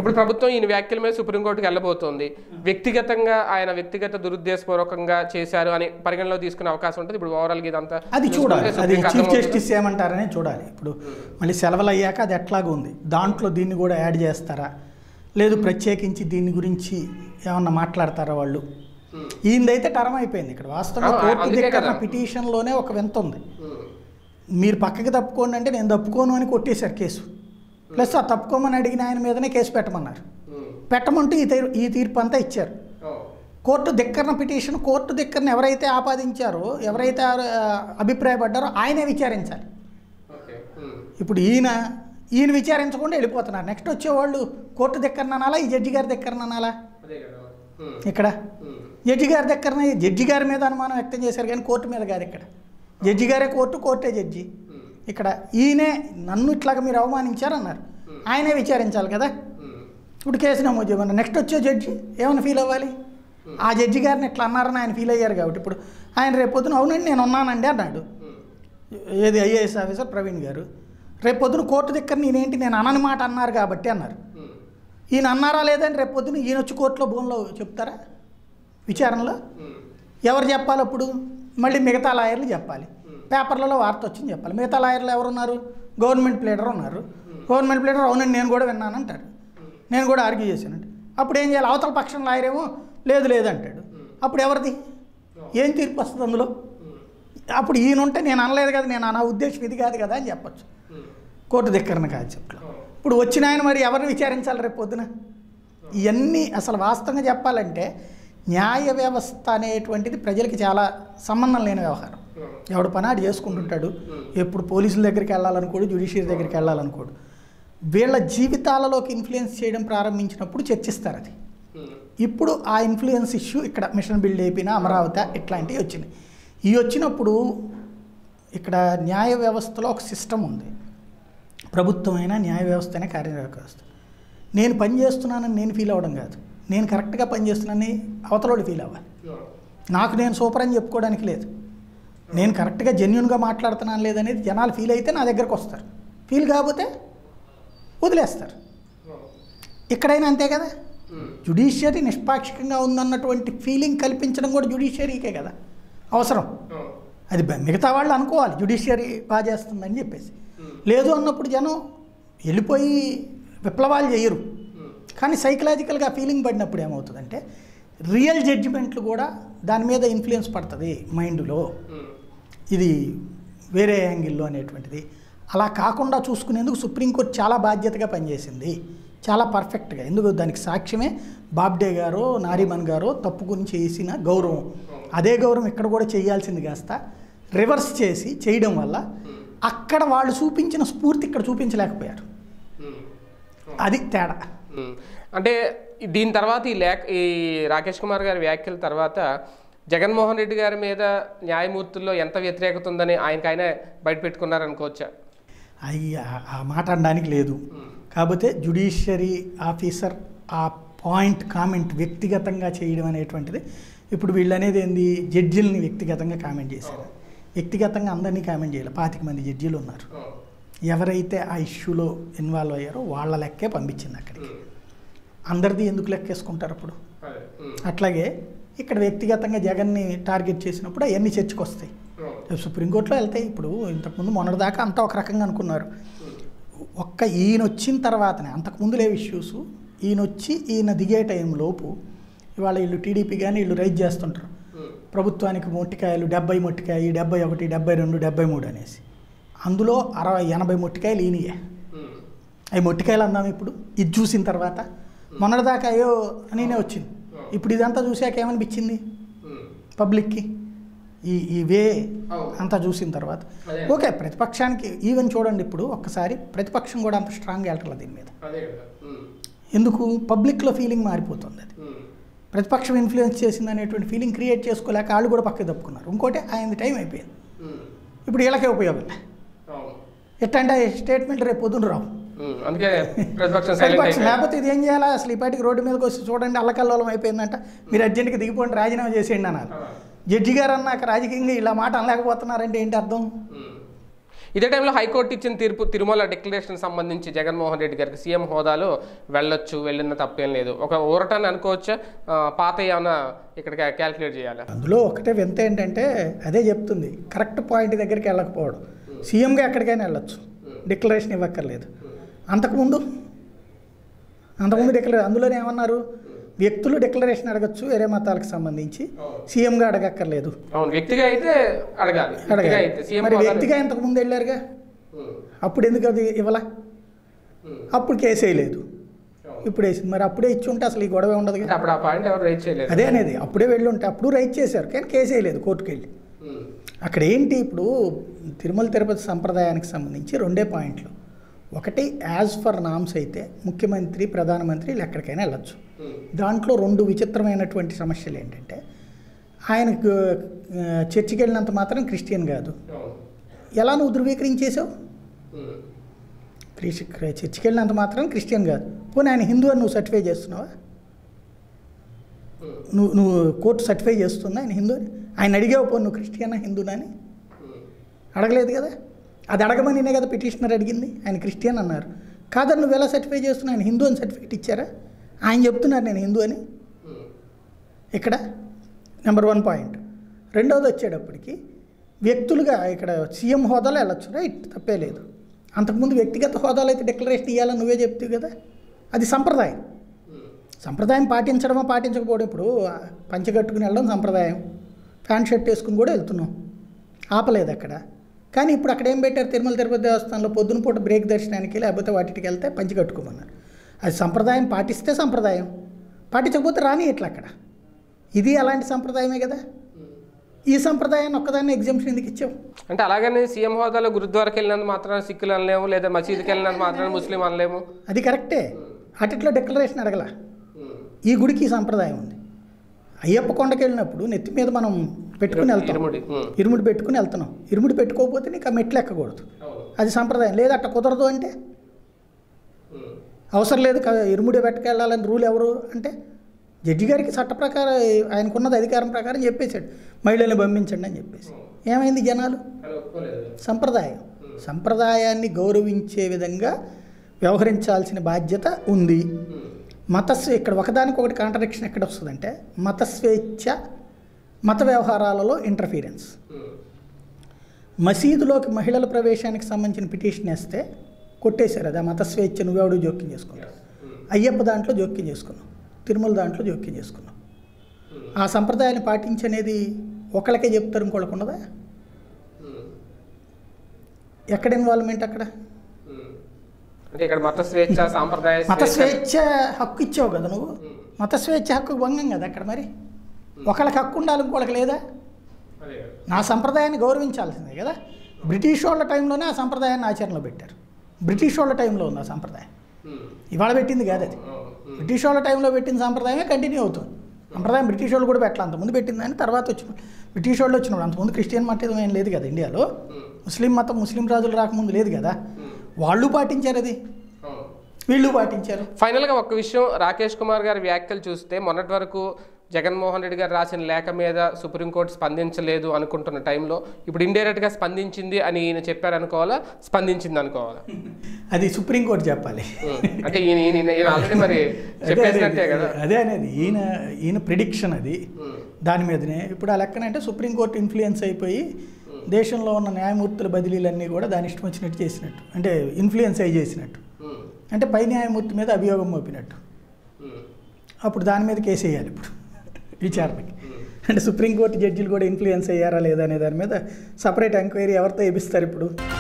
ఇప్పుడు ప్రభుత్వం ఈయన వ్యాఖ్యల మీద సుప్రీంకోర్టుకి వెళ్ళబోతోంది వ్యక్తిగతంగా ఆయన వ్యక్తిగత దురుద్దేశపూర్వకంగా చేశారు అని పరిగణలో తీసుకునే అవకాశం ఉంటుంది ఇప్పుడు ఓవరాల్ ఇదంతా అది చూడాలి చూసుకుంటే అది సుప్రీంకి చీఫ్ అర్థమవుతుంది. జస్టిస్ ఏమంటారని చూడాలి ఇప్పుడు మళ్ళీ సెలవులు అయ్యాక అది ఎట్లాగో ఉంది దాంట్లో దీన్ని కూడా యాడ్ చేస్తారా లేదు ప్రత్యేకించి దీని గురించి ఏమన్నా మాట్లాడతారా వాళ్ళు ఉమ్, ఈయనదైతే టర్మ్ అయిపోయింది ఇక్కడ వాస్తవంగా ఆ, కోర్టు అందుకే దగ్గర కదా. పిటిషన్లోనే ఒక వింత ఉంది ఉమ్, మీరు పక్కకి తప్పుకోండి అంటే నేను తప్పుకోను అని కొట్టేశారు కేసు ప్లస్ ఆ తప్పుకోమని అడిగిన ఆయన మీదనే కేసు పెట్టమన్నారు ఉమ్, పెట్టమంటూ ఈ తీర్పు ఈ తీర్పు అంతా ఇచ్చారు ఓ, కోర్టు ధిక్కరణ పిటిషన్ కోర్టు ధిక్కరణ ఎవరైతే ఆపాదించారో ఎవరైతే ఆ, అభిప్రాయపడ్డారో ఆయనే విచారించాలి ఓకే ఉమ్, ఇప్పుడు ఈయన ఈయన విచారించకుండా వెళ్ళిపోతున్నారు నెక్స్ట్ వచ్చేవాళ్ళు కోర్టు ధిక్కరణ అనాలా ఈ జడ్జి గారి ధిక్కరణ అనాలా అదే కదా ఉమ్, ఇక్కడ ఉమ్, జడ్జి గారి దగ్గరనే జడ్జి గారి మీద అనుమానం వ్యక్తం చేశారు కానీ కోర్టు మీద కాదు ఇక్కడ జడ్జి గారే కోర్టు కోర్టే జడ్జి ఉమ్, ఇక్కడ ఈయనే నన్ను ఇట్లాగా మీరు అవమానించారన్నారు ఆయనే విచారించాలి కదా ఉమ్, ఇప్పుడు కేసు నమోదు చేయమన్నారు నెక్స్ట్ వచ్చే జడ్జి ఏమైనా ఫీల్ అవ్వాలి ఆ జడ్జి గారిని ఇట్లా అన్నారని ఆయన ఫీల్ అయ్యారు కాబట్టి ఇప్పుడు ఆయన రేపు పొద్దున అవునండి నేను ఉన్నానండి అన్నాడు ఉమ్, ఏది ఐఏఎస్ ఆఫీసర్ ప్రవీణ్ గారు రేపు పొద్దున కోర్టు దగ్గర నేనేంటి నేను అనని మాట అన్నారు కాబట్టి అన్నారు ఉమ్, ఈయన అన్నారా లేదని రేపు పొద్దున ఈయన వచ్చి కోర్టులో భూమిలో చెప్తారా విచారణలో ఉమ్, ఎవరు చెప్పాలి అప్పుడు మళ్ళీ మిగతా లాయర్లు చెప్పాలి పేపర్లలో వార్త వచ్చింది చెప్పాలి మిగతా లాయర్లు ఎవరున్నారు గవర్నమెంట్ ప్లేడర్ ఉన్నారు గవర్నమెంట్ ప్లేడర్ అవునండి నేను కూడా విన్నాను అంటారు నేను కూడా ఆర్గ్యూ చేశానంట అప్పుడు ఏం చేయాలి అవతల పక్షం లాయర్ ఏమో లేదు లేదు అంటాడు అప్పుడు ఎవరిది ఏం తీర్పు వస్తుంది అందులో ఉమ్, అప్పుడు ఈయన ఉంటే నేను అనలేదు కదా నేను నా ఉద్దేశం ఇది కాదు కదా అని చెప్పొచ్చు ఉమ్, కోర్టు ధిక్కరణ కాన్సెప్ట్లో ఇప్పుడు వచ్చిన ఆయన మరి ఎవరిని విచారించాలి రేపు పొద్దున ఇవన్నీ అసలు వాస్తవంగా చెప్పాలంటే న్యాయ వ్యవస్థ అనేటువంటిది ప్రజలకి చాలా సంబంధం లేని వ్యవహారం ఉమ్, ఎవడు పని ఆడు చేసుకుంటుంటాడు ఎప్పుడు పోలీసుల దగ్గరికి వెళ్ళాలనుకోడు జ్యుడిషియరీ దగ్గరికి వెళ్ళాలనుకోడు వీళ్ళ జీవితాలలోకి ఇన్ఫ్లుయెన్స్ చేయడం ప్రారంభించినప్పుడు చర్చిస్తారు అది ఉమ్, ఇప్పుడు ఆ ఇన్ఫ్లుయెన్స్ ఇష్యూ ఇక్కడ మిషన్ బిల్డ్ అయిపోయినా అమరావతి ఇట్లాంటివి వచ్చినాయి ఇవి వచ్చినప్పుడు ఇక్కడ న్యాయ వ్యవస్థలో ఒక సిస్టమ్ ఉంది ప్రభుత్వమైన న్యాయ వ్యవస్థ అయినా కార్యనిర్వాహక వ్యవస్థ నేను పని చేస్తున్నానని నేను ఫీల్ అవ్వడం కాదు నేను కరెక్ట్గా పని చేస్తున్నానని అవతలోడు ఫీల్ అవ్వాలి ఉమ్, నాకు నేను సూపర్ అని చెప్పుకోవడానికి లేదు నేను కరెక్ట్గా జెన్యున్గా మాట్లాడుతున్నాను లేదనేది జనాలు ఫీల్ అయితే నా దగ్గరకు వస్తారు ఫీల్ కాకపోతే వదిలేస్తారు ఉమ్, ఇక్కడైనా అంతే కదా ఉమ్, జుడిషియరీ నిష్పాక్షికంగా ఉందన్నటువంటి ఫీలింగ్ కల్పించడం కూడా జుడిషియరీకే కదా అవసరం ఉమ్, అది బ- మిగతా వాళ్ళు అనుకోవాలి జుడిషియరీ బాగా చేస్తుందని చెప్పేసి ఉమ్, లేదు అన్నప్పుడు జనం వెళ్ళిపోయి విప్లవాలు చేయరు ఉమ్, కానీ సైకలాజికల్గా ఫీలింగ్ పడినప్పుడు ఏమవుతుందంటే రియల్ జడ్జిమెంట్లు కూడా దాని మీద ఇన్ఫ్లుయెన్స్ పడుతుంది మైండ్లో ఉమ్, ఇది వేరే యాంగిల్లో అనేటువంటిది అలా కాకుండా చూసుకునేందుకు సుప్రీంకోర్టు చాలా బాధ్యతగా పనిచేసింది చాలా పర్ఫెక్ట్గా ఎందుకు దానికి సాక్ష్యమే బాబ్డే గారు నారిమన్ గారు తప్పు గురించి చేసిన గౌరవం అదే గౌరవం ఇక్కడ కూడా చేయాల్సింది కాస్త రివర్స్ చేసి చేయడం వల్ల అక్కడ వాళ్ళు చూపించిన స్ఫూర్తి ఇక్కడ చూపించలేకపోయారు ఉమ్. అది తేడా ఉమ్. అంటే దీని తర్వాత ఈ లేఖ ఈ రాకేష్ కుమార్ గారి వ్యాఖ్యల తర్వాత జగన్మోహన్ రెడ్డి గారి మీద న్యాయమూర్తుల్లో ఎంత వ్యతిరేకత ఉందని ఆయనకి ఆయన బయట పెట్టుకున్నారనుకోవచ్చా అయ్యి ఆ- ఆ మాట అనడానికి లేదు కాకపోతే జుడిషియరీ ఆఫీసర్ ఆ పాయింట్ కామెంట్ వ్యక్తిగతంగా చేయడం అనేటువంటిది ఇప్పుడు వీళ్ళు అనేది ఏంది జడ్జిల్ని వ్యక్తిగతంగా కామెంట్ చేశారు వ్యక్తిగతంగా అందరినీ కామెంట్ చేయాలి పాతిక మంది జడ్జీలు ఉన్నారు ఎవరైతే ఆ ఇష్యూలో ఇన్వాల్వ్ అయ్యారో వాళ్ళ లెక్కే పంపించింది అక్కడికి అందరిది ఎందుకు లెక్కేసుకుంటారు అప్పుడు అట్లాగే ఇక్కడ వ్యక్తిగతంగా జగన్ని టార్గెట్ చేసినప్పుడు అవన్నీ చర్చకు వస్తాయి రేపు సుప్రీంకోర్టులో వెళ్తాయి ఇప్పుడు ఇంతకుముందు మొన్నటిదాకా అంతా ఒక రకంగా అనుకున్నారు ఒక్క ఈయన వచ్చిన తర్వాతనే అంతకుముందు లేవు ఇష్యూస్ ఈయన వచ్చి ఈయన దిగే టైం లోపు ఇవాళ వీళ్ళు టీడీపీ కానీ వీళ్ళు రైజ్ చేస్తుంటారు ప్రభుత్వానికి మొట్టికాయలు డెబ్బై మొట్టికాయ డెబ్బై ఒకటి డెబ్బై రెండు డెబ్బై మూడు అనేసి అందులో అరవై ఎనభై మొట్టికాయలు ఈయనయే అవి మొట్టికాయలు అందాం ఇప్పుడు ఇది చూసిన తర్వాత మొన్నటిదాకా అయ్యో అనినే వచ్చింది ఇప్పుడు ఇదంతా చూసాక ఏమనిపించింది పబ్లిక్కి ఈ ఈ వే అవును. అంతా చూసిన తర్వాత అదే. ఓకే ప్రతిపక్షానికి ఈవెన్ చూడండి ఇప్పుడు ఒక్కసారి ప్రతిపక్షం కూడా అంత స్ట్రాంగ్ వెళ్ళట్లేదు దీని మీద అదే కదా ఎందుకు పబ్లిక్లో ఫీలింగ్ మారిపోతుంది అది ప్రతిపక్షం ఇన్ఫ్లుయెన్స్ చేసింది అనేటువంటి ఫీలింగ్ క్రియేట్ చేసుకోలేక వాళ్ళు కూడా పక్కకి తప్పుకున్నారు ఇంకోటి ఆయన టైం అయిపోయింది ఇప్పుడు వీళ్ళకే ఉపయోగం లే. అవును ఎట్టంటే స్టేట్మెంట్ రేపు పొద్దున రావు అందుకే ప్రతిపక్షం సైలెంట్ ప్రతిపక్షం అయిపోయింది లేకపోతే ఇది ఏం చేయాలా అసలు ఈ పాటికి రోడ్డు మీదకి వచ్చి చూడండి అల్లకల్లోలం అయిపోయిందంట మీరు అర్జెంట్గా దిగిపోండి రాజీనామా చేసేయండి అన్నారు జడ్జి గారు అన్నాక రాజకీయంగా ఇలా మాట అనలేకపోతున్నారంటే ఏంటి అర్థం ఇదే టైంలో హైకోర్టు ఇచ్చిన తీర్పు తిరుమల డిక్లరేషన్ సంబంధించి జగన్మోహన్ రెడ్డి గారికి సీఎం హోదాలో వెళ్ళొచ్చు వెళ్ళిన తప్పేం లేదు ఒక ఊరటాన్ని అనుకోవచ్చా ఆ, పాత ఏమైనా ఇక్కడ క్యాల్కులేట్ చేయాలా అందులో ఒకటే వింత ఏంటంటే అదే చెప్తుంది కరెక్ట్ పాయింట్ దగ్గరికి వెళ్ళకపోవడం సీఎంగా ఎక్కడికైనా వెళ్ళొచ్చు డిక్లరేషన్ ఇవ్వక్కర్లేదు అంతకుముందు అంతకుముందు డిక్లరేషన్ అందులోనే ఏమన్నారు వ్యక్తులు డిక్లరేషన్ అడగచ్చు వేరే మతాలకు సంబంధించి సీఎంగా అడగక్కర్లేదు అవును వ్యక్తిగా అయితే అడగాలి వ్యక్తిగా అడగాలి అయితే సీఎం మరి హోదాలో- వ్యక్తిగా ఇంతకుముందు వెళ్ళారుగా ఉమ్, అప్పుడు ఎందుకు అది ఇవ్వలా ఉమ్. అప్పుడు కేసు వేయలేదు ఇప్పుడు వేసింది మరి అప్పుడే ఇచ్చి ఉంటే అసలు ఈ గొడవ ఉండదు అంటే అప్పుడు ఆ పాయింట్ ఎవరు రైట్ చేయలేదు అదే అనేది అప్పుడే వెళ్ళి ఉంటే అప్పుడు రైట్ చేశారు కానీ కేసు వేయలేదు కోర్టుకు వెళ్ళి ఉమ్, అక్కడ ఏంటి ఇప్పుడు తిరుమల తిరుపతి సంప్రదాయానికి సంబంధించి రెండే పాయింట్లు ఒకటి యాజ్ ఫర్ నామ్స్ అయితే ముఖ్యమంత్రి ప్రధానమంత్రి వీళ్ళు ఎక్కడికైనా వెళ్ళొచ్చు ఉమ్, దాంట్లో రెండు విచిత్రమైనటువంటి సమస్యలు ఏంటంటే ఆయనకు ఆ, చర్చికి వెళ్ళినంత మాత్రం క్రిస్టియన్ కాదు అవును. ఎలా నువ్వు ధృవీకరించేసావు ఉమ్, క్రిస్ చర్చికి వెళ్ళినంత మాత్రం క్రిస్టియన్ కాదు పోనీ ఆయన హిందూ అని నువ్వు సర్టిఫై చేస్తున్నావా ఉమ్, నువ్వు నువ్వు కోర్టు సర్టిఫై చేస్తుందా ఆయన హిందూ అని ఆయన అడిగావు పో నువ్వు క్రిస్టియనా హిందూనా అని ఉమ్, అడగలేదు కదా అది అడగమనినే కదా పిటిషనర్ అడిగింది ఆయన క్రిస్టియన్ అన్నారు కాదని నువ్వు ఎలా సర్టిఫై చేస్తున్నావు ఆయన హిందూ అని సర్టిఫికేట్ ఇచ్చారా ఆయన చెప్తున్నారు నేను హిందూ అని ఉమ్, ఇక్కడ నెంబర్ వన్ పాయింట్ రెండవది వచ్చేటప్పటికి వ్యక్తులుగా ఇక్కడ సీఎం హోదాలో వెళ్ళొచ్చు రైట్ తప్పే లేదు అంతకుముందు వ్యక్తిగత హోదాలో అయితే డిక్లరేషన్ ఇవ్వాలని నువ్వే చెప్తావు కదా అది సంప్రదాయం ఉమ్, సంప్రదాయం పాటించడమా పాటించకపోవడం ఇప్పుడు ఆ, పంచె కట్టుకుని వెళ్ళడం సంప్రదాయం ప్యాంట్ షర్ట్ వేసుకుని కూడా వెళ్తున్నాం ఆపలేదు అక్కడ కానీ ఇప్పుడు అక్కడ ఏం పెట్టారు తిరుమల తిరుపతి దేవస్థానంలో పొద్దున పూట బ్రేక్ దర్శనానికి లేకపోతే వాటికి వెళ్తే పంచి కట్టుకోమన్నారు అది సంప్రదాయం పాటిస్తే సంప్రదాయం పాటించకపోతే రాని ఇట్లా అక్కడ ఇది అలాంటి సంప్రదాయమే కదా ఉమ్. ఈ సంప్రదాయాన్ని ఒక్కదాన్ని ఎగ్జామ్షన్ ఎందుకు ఇచ్చావు అంటే అలాగని సీఎం హోదాలో గురుద్వారాకి వెళ్ళినంత మాత్రాన సిక్కులు అనలేము లేదా మసీదుకి వెళ్ళినంత మాత్రాన ముస్లిం అనలేము అది కరెక్టే అటిట్లో డిక్లరేషన్ అడగల ఉమ్, ఈ గుడికి ఈ సంప్రదాయం ఉంది అయ్యప్ప కొండకి వెళ్ళినప్పుడు నెత్తి మీద మనం పెట్టుకుని వెళ్తాం ఇరుముడి ఉమ్, ఇరుముడి పెట్టుకుని వెళ్తున్నాం ఇరుముడి పెట్టుకోకపోతే నీకు ఆ మెట్లు ఎక్కకూడదు అవును అది సంప్రదాయం లేదా అట్ట కుదరదు అంటే ఉమ్, అవసరం లేదు క- ఇరుముడి పెట్టుకెళ్ళాలని రూల్ ఎవరు అంటే జడ్జి గారికి చట్ట ప్రకారం ఆయనకున్నది అధికారం ప్రకారం చెప్పేశాడు మహిళల్ని పంపించండి అని చెప్పేసి ఏమైంది జనాలు అని ఒప్పుకోలేదు సంప్రదాయం సంప్రదాయాన్ని గౌరవించే విధంగా వ్యవహరించాల్సిన బాధ్యత ఉంది ఉమ్, మతస్వే ఇక్కడ ఒకదానికి ఒకటి కాంట్రడిక్షన్ ఎక్కడ వస్తుందంటే మత స్వేచ్ఛ మత వ్యవహారాలలో ఇంటర్ఫీరెన్స్ ఉమ్, మసీదులోకి మహిళల ప్రవేశానికి సంబంధించిన పిటిషన్ వేస్తే కొట్టేశారు అది ఆ మత స్వేచ్ఛ నువ్వెవడు జోక్యం చేసుకున్నావు ఉమ్, అయ్యప్ప దాంట్లో జోక్యం చేసుకున్నావు తిరుమల దాంట్లో జోక్యం చేసుకున్నావు ఉమ్, ఆ సంప్రదాయాన్ని పాటించనేది ఒకళ్ళకే చెప్తారు ఇంకోళ్ళకు ఉన్నదా ఉమ్, ఎక్కడ ఇన్వాల్వ్మెంట్ అక్కడ ఉమ్. అంటే ఇక్కడ మత స్వేచ్ఛ సాంప్రదాయ మత స్వేచ్ఛ స్వేచ్ఛ హక్కు ఇచ్చావు కదా నువ్వు మత స్వేచ్ఛ హక్కు భంగం కదా అక్కడ మరి ఒకళ్ళకి హక్కు ఉండాలి ఇంకోళ్ళకి లేదా అదే కదా. నా సంప్రదాయాన్ని గౌరవించాల్సిందే కదా బ్రిటిష్ వాళ్ళ టైంలోనే ఆ సంప్రదాయాన్ని ఆచరణలో పెట్టారు బ్రిటిష్ వాళ్ళ టైంలో ఉంది ఆ సంప్రదాయం ఉమ్, ఇవాళ పెట్టింది కాదు అది అవును, ఉమ్, బ్రిటిష్ వాళ్ళ టైంలో పెట్టిన సంప్రదాయమే కంటిన్యూ అవుతుంది సంప్రదాయం బ్రిటిష్ వాళ్ళు కూడా పెట్టాలి అంతకుముందు పెట్టిందని తర్వాత వచ్చిన బ్రిటిష్ వాళ్ళు వచ్చినప్పుడు అంతకుముందు క్రిస్టియన్ మతం ఏం లేదు కదా ఇండియాలో ఉమ్, ముస్లిం మతం ముస్లిం రాజులు రాకముందు లేదు కదా ఉమ్, వాళ్ళు పాటించారు అది అవును వీళ్ళు పాటించారు ఫైనల్గా ఒక విషయం రాకేష్ కుమార్ గారి వ్యాఖ్యలు చూస్తే మొన్నటి వరకు జగన్మోహన్ రెడ్డి గారు రాసిన లేఖ మీద సుప్రీంకోర్టు స్పందించలేదు అనుకుంటున్న టైంలో ఇప్పుడు ఇండైరెక్ట్గా స్పందించింది అని ఈయన చెప్పారు అనుకోవాలా స్పందించింది అనుకోవాలా అది సుప్రీంకోర్టు చెప్పాలి ఉమ్, అంటే ఈయన ఈయన ఈయన ఆల్రెడీ మరి అదే చెప్పేసినట్టే అనేది కదా అదే అనేది ఈయన ఈయన ప్రిడిక్షన్ అది ఉమ్, దాని మీదనే ఇప్పుడు ఆ లెక్కనంటే సుప్రీంకోర్టు ఇన్ఫ్లుయెన్స్ అయిపోయి దేశంలో ఉన్న న్యాయమూర్తుల బదిలీలన్నీ కూడా దాని ఇష్టం వచ్చినట్టు చేసినట్టు అంటే ఇన్ఫ్లుయెన్స్ అయ్యి చేసినట్టు ఉమ్, అంటే పై న్యాయమూర్తి మీద అభియోగం మోపినట్టు ఉమ్, అప్పుడు దాని మీద కేసు వేయాలి ఇప్పుడు విచారణకి ఉమ్. అంటే సుప్రీంకోర్టు జడ్జిలు కూడా ఇన్ఫ్లుయెన్స్ అయ్యారా లేదా అనే దాని మీద సపరేట్ ఎంక్వైరీ ఎవరితో వేపిస్తారు ఇప్పుడు